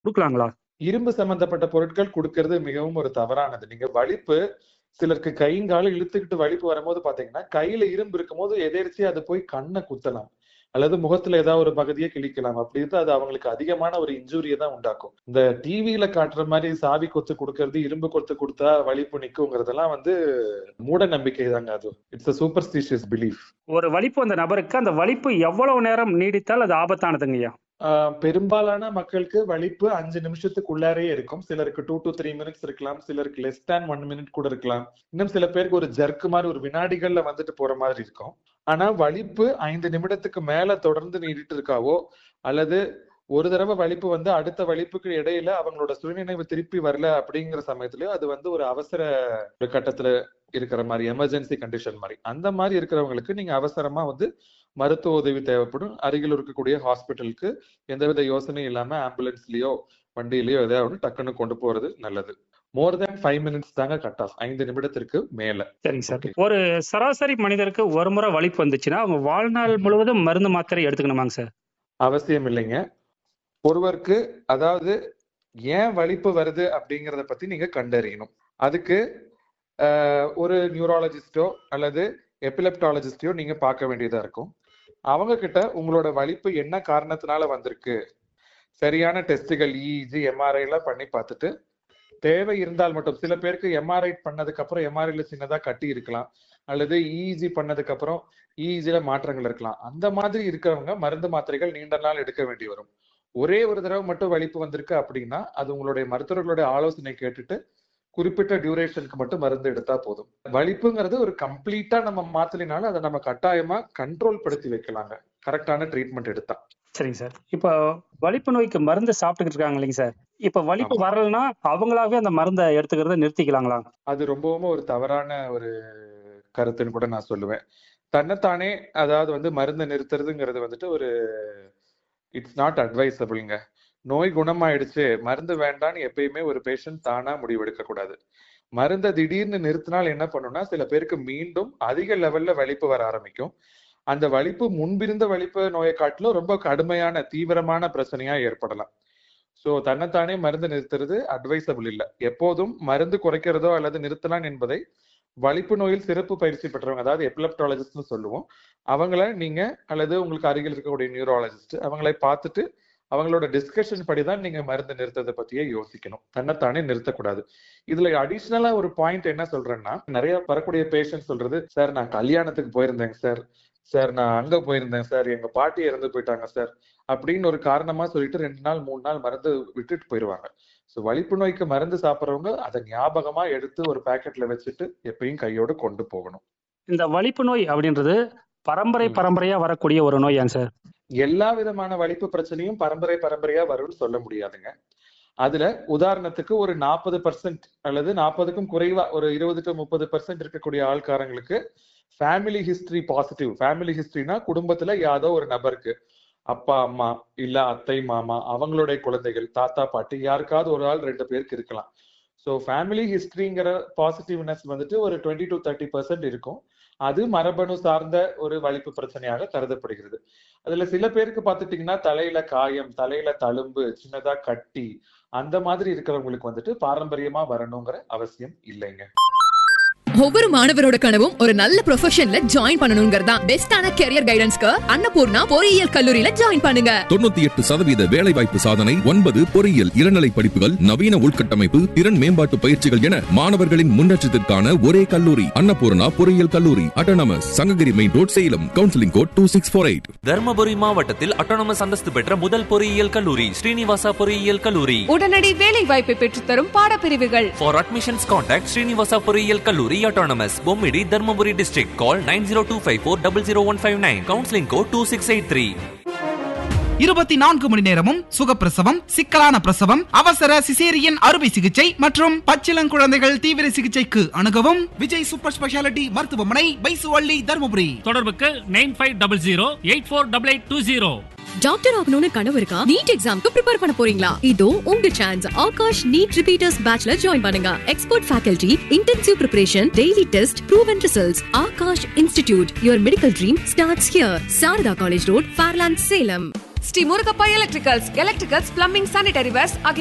குடுக்கலாங்களா? இரும்பு சம்பந்தப்பட்ட பொருட்கள் குடுக்கறது மிகவும் ஒரு தவறானது. நீங்க வலிப்பு சிலருக்கு கைங்காலும் இழுத்துக்கிட்டு வலிப்பு வரும்போது பார்த்தீங்கன்னா, கையில இரும்பு இருக்கும்போது எதேர்ச்சியா அது போய் கண்ண குத்தலாம். அல்லது முகத்துல ஏதாவது ஒரு பகுதிய கிழிக்கலாம். அப்படி இருந்தா அது அவங்களுக்கு அதிகமான ஒரு இன்ஜூரிய தான் உண்டாக்கும். இந்த டிவில காட்டுற மாரி சாவி கொத்து குடுக்கறது, இரும்பு கொத்து குடுத்தா வலிப்பு நிக்குங்கிறதெல்லாம் வந்து மூட நம்பிக்கை தாங்க அது. It's a superstitious belief. ஒரு வலிப்பு வந்த நபருக்கு அந்த வலிப்பு எவ்வளவு நேரம் நீடித்தால் அது ஆபத்தானதுங்கய்யா? ஆ பெரும்பாலான மக்களுக்கு வலிப்பு 5 நிமிஷத்துக்குள்ளாரயே இருக்கும். சிலருக்கு 2 டூ 3 மினிட்ஸ் இருக்கலாம். சிலருக்கு லெஸ் தேன் 1 மினிட் கூட இருக்கலாம். இன்னும் சில பேருக்கு ஒரு ஜர்க் மாரி ஒரு வினாடிகள்ல வந்துட்டு போற மாதிரி இருக்கும். ஆனா வலிப்பு 5 நிமிடத்துக்கு மேல தொடர்ந்து நீடிட்டு இருக்காவோ, அல்லது ஒரு தடவ வலிப்பு வந்து அடுத்த வலிப்புக்கு இடையில அவங்களோட சுயநினைவு திருப்பி வரல அப்படிங்கிற சமயத்திலயோ, அது வந்து ஒரு அவசர ஒரு கட்டத்துல இருக்கிற மாரி, எமர்ஜென்சி கண்டிஷன் மாரி. அந்த மாரி இருக்கிறவங்களுக்கு நீங்க அவசரமா வந்து மருத்துவ உதவி தேவைப்படும். அருகில் இருக்கக்கூடிய ஹாஸ்பிட்டலுக்கு எந்தவித யோசனையும் இல்லாம ஆம்புலன்ஸ்லயோ, வண்டியிலயோ எதையாவது ஒண்ணு டக்குன்னு கொண்டு போறது நல்லது. மோர் தேன் 5 மினிட்ஸ் தாங்க கட் ஆஃப். 5 நிமிடத்திற்கு மேல. சரிங்க சார். ஓகே. ஒரு சராசரி மனிதருக்கு ஒரு முறை வலிப்பு வந்துச்சுன்னா, அவங்க வாழ்நாள் முழுவதும் மருந்து, மாத்திரை எடுத்துக்கணுமாங்க சார்? அவசியம் இல்லைங்க. ஒருவருக்கு அதாவது ஏன் வலிப்பு வருது அப்படிங்கிறத பத்தி நீங்க கண்டறியணும். அதுக்கு அ ஒரு நியூராலஜிஸ்ட்டோ அல்லது எபிலெப்டாலஜிஸ்ட்டயோ நீங்க பார்க்க வேண்டியதா இருக்கும். அவங்க கிட்ட உங்களோட வலிப்பு என்ன காரணத்தினால வந்திருக்கு? சரியான டெஸ்ட்டுகள் இஇஜி, எம்ஆர்ஐலாம் பண்ணி பார்த்துட்டு, தேவை இருந்தால் மட்டும் சில பேருக்கு எம்ஆர்ஐ பண்ணதுக்கு அப்புறம் எம்ஆர்ஐல சின்னதா கட்டி இருக்கலாம். அல்லது இஇஜி பண்ணதுக்கு அப்புறம் இஇஜில மாற்றங்கள் இருக்கலாம். அந்த மாதிரி இருக்கிறவங்க மருந்து, மாத்திரைகள் நீண்ட நாள் எடுக்க வேண்டி வரும். ஒரே ஒரு தடவ மட்டும் வலிப்பு வந்திருக்கு அப்படின்னா, அது உங்களுடைய மருத்துவர்களுடைய ஆலோசனை கேட்டுட்டு, குறிப்பிட்ட டியூரேஷனுக்கு மட்டும் மருந்து எடுத்தா போதும். வலிப்புங்கிறது ஒரு கம்ப்ளீட்டா நம்ம மாத்தலைனாலும், அத நம்ம கட்டாயமா கண்ட்ரோல் படுத்தி வைக்கலாங்க. கரெக்ட்டான ட்ரீட்மெண்ட் எடுத்தா. சரிங்க சார். இப்போ வலிப்பு நோய்க்கு மருந்து சாப்பிட்டுக்கிட்டு இருக்காங்க இல்லைங்க சார்? இப்ப வலிப்பு ஆமா. வரலன்னா, அவங்களாவே அந்த மருந்த எடுத்துக்கிறத நிறுத்திக்கலாங்களா? அது ரொம்பவும் ஒரு தவறான ஒரு கருத்துன்னு கூட நான் சொல்லுவேன். தன்னத்தானே அதாவது வந்து மருந்த நிறுத்துறதுங்கிறது வந்துட்டு ஒரு இட்ஸ் நாட் அட்வைசபிள்ங்க. நோய் குணமாயிடுச்சு, மருந்து வேண்டான்னு எப்பயுமே ஒரு பேஷண்ட் தானா முடிவெடுக்க கூடாது. மருந்த திடீர்னு நிறுத்தினால் என்ன பண்ணும்னா, சில பேருக்கு மீண்டும் அதிக லெவல்ல வலிப்பு வர ஆரம்பிக்கும். அந்த வலிப்பு முன்பிருந்த வலிப்பு நோய காட்டிலும் ரொம்ப கடுமையான, தீவிரமான பிரச்சனையா ஏற்படலாம். ஸோ தன்னத்தானே மருந்து நிறுத்துறது அட்வைசபிள் இல்ல. எப்போதும் மருந்து குறைக்கிறதோ அல்லது நிறுத்தலாம் என்பதை வலிப்பு நோயில் சிறப்பு பயிற்சி பெற்றவங்க, அதாவது எபிலெப்டாலஜிஸ்ட்னு சொல்லுவோம். அவங்கள நீங்க அல்லது உங்களுக்கு அருகில் இருக்கக்கூடிய நியூராலஜிஸ்ட் அவங்களை பார்த்துட்டு, அவங்களோட டிஸ்கஷன் படி தான் நீங்க மருந்து நிறுத்தத பத்தியே யோசிக்கணும். தன்னத்தானே நிறுத்தக்கூடாது. இதுல அடிஷனலா ஒரு பாயிண்ட் என்ன சொல்றேன்னா, நெறைய வரக்கூடிய பேஷண்ட் சொல்றது, "சார் நான் கல்யாணத்துக்கு போயிருந்தேங்க சார். சார் நான் அங்க போயிருந்தேன் சார். எங்க பாட்டி இறந்து போயிட்டாங்க சார்." அப்படின்னு ஒரு காரணமா சொல்லிட்டு 2 நாள், 3 நாள் மருந்து விட்டுட்டு போயிருவாங்க. ஸோ வலிப்பு நோய்க்கு மருந்து சாப்பிடுறவங்க அத ஞாபகமா எடுத்து ஒரு பாக்கெட்ல வச்சுட்டு எப்பயும் கையோட கொண்டு போகணும். இந்த வலிப்பு நோய் அப்படின்றது பரம்பரை, ம். பரம்பரையா வரக்கூடிய ஒரு நோயாங்க சார்? எல்லா விதமான வலிப்பு பிரச்சனையும் பரம்பரை, பரம்பரையா வரும்னு சொல்ல முடியாதுங்க. அதுல உதாரணத்துக்கு ஒரு 40% அல்லது 40க்கும் குறைவா ஒரு 20 டூ 30% இருக்கக்கூடிய ஆள்காரங்களுக்கு ஃபேமிலி ஹிஸ்டரி பாசிட்டிவ். ஃபேமிலி ஹிஸ்டரினா குடும்பத்துல யாதோ ஒரு நபருக்கு அப்பா, அம்மா, இல்ல அத்தை, மாமா, அவங்களுடைய குழந்தைகள், தாத்தா, பாட்டி யாருக்காவது ஒரு ஆள் 2 பேருக்கு இருக்கலாம். ஸோ ஃபேமிலி ஹிஸ்டரிங்கிற பாசிட்டிவ்னஸ் வந்துட்டு ஒரு 20 டூ 30% இருக்கும். அது மரபணு சார்ந்த ஒரு வலிப்பு பிரச்சனையாக கருதப்படுகிறது. அதுல சில பேருக்கு பார்த்துட்டீங்கன்னா, தலையில காயம், தலையில தழும்பு, சின்னதா கட்டி, அந்த மாதிரி இருக்கிறவங்களுக்கு வந்துட்டு பாரம்பரியமா வரணுங்கிற அவசியம் இல்லைங்க. ஒவ்வொரு மாணவரோட கனவும் ஒரு நல்ல ப்ரொஃபஷன்ல ஜாயின் பண்ணணுங்கிறதா பெஸ்டான கெரியர் கைடன்ஸ்க்கு அன்னபூர்ணா பொறியியல் கல்லூரியில ஜாயின் பண்ணுங்க தொண்ணூத்தி எட்டு சதவீத வேலைவாய்ப்பு சாதனை ஒன்பது பொறியியல் இளநிலை படிப்புகள் நவீன உள்கட்டமைப்பு திறன் மேம்பாட்டு பயிற்சிகள் என மாணவர்களின் முன்னேற்றத்திற்கான ஒரே கல்லூரி அன்னபூர்ணா பொறியியல் கல்லூரி autonomous Sankagiri main road Salem counselling code two six four eight Dharmapuri மாவட்டத்தில் அட்டானமஸ் அந்தஸ்து பெற்ற முதல் பொறியியல் கல்லூரி ஸ்ரீனிவாசா பொறியியல் கல்லூரி உடனடி வேலை வாய்ப்பை பெற்றுத்தரும் பாடப்பிரிவுகள் For admissions contact Srinivasa பொறியியல் கல்லூரி autonomous Bommidi Dharmapuri district call 9025400159 counseling code 2683 இருபத்தி நான்கு மணி நேரமும் சுகப்பிரசவம் சிக்கலான பிரசவம் அவசர சிசேரியன் அறுவை சிகிச்சை மற்றும் பச்சிளங்குழந்தைகள் தீவிர சிகிச்சைக்கு அணுகவும் விஜய் சூப்பர் ஸ்பெஷாலிட்டி மருத்துவமனை பைசுவள்ளி தருமபுரி தொடர்புக்கு nine five double zero eight four double eight two zero doctor ஆகணும்னு கனவு இருக்கா நீட் எக்ஸாம்க்கு ப்ரிப்பேர் பண்ண போறீங்களா இதோ உங்க சான்ஸ் ஆகாஷ் நீட் ரிப்பீட்டர்ஸ் பேட்ச்ல ஜாயின் பண்ணுங்க expert faculty intensive preparation daily test proven results Aakash institute your medical dream starts here Sharada college road Fairlands Salem Sri Murugappa electricals electricals plumbing sanitary wares ஆகிய